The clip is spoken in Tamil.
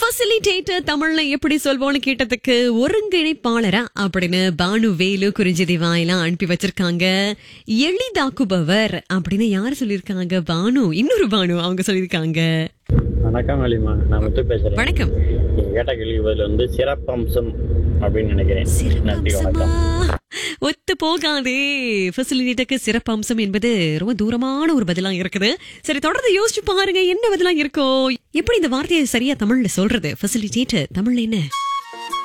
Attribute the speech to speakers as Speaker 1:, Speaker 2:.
Speaker 1: ஃபெசிலிட்டேட்டர் தமிழ்ல எப்படி சொல்வோம்னு கேட்டதுக்கு ஒருங்கிணைப்பாளரா அப்படின்னு பானு வேலு குறிஞ்சிதி வாயிலாம் அனுப்பி வச்சிருக்காங்க எளிதாக்குபவர் அப்படின்னு யார் சொல்லியிருக்காங்க பானு இன்னொரு பானு அவங்க சொல்லியிருக்காங்க
Speaker 2: வணக்கம் வலிமா நான் முத்து பேசுறேன்
Speaker 1: வணக்கம்
Speaker 2: நீங்க கேட்ட கேள்வி பதில் வந்து சிறப்பம்சம் அப்படின்னு நினைக்கிறேன் நன்றி
Speaker 1: சிறப்பம்சமா
Speaker 2: வணக்கம்
Speaker 1: ஒத்து போகாதே ஃபெசிலிட்டேட்டருக்கு சிறப்பம்சம் என்பது ரொம்ப தூரமான ஒரு பதிலா இருக்குது சரி தொடர்ந்து யோசிச்சு பாருங்க என்ன பதிலா இருக்கோ எப்படி இந்த வார்த்தையை சரியா தமிழ்ல சொல்றது ஃபெசிலிட்டேட்டர் தமிழ்ல என்ன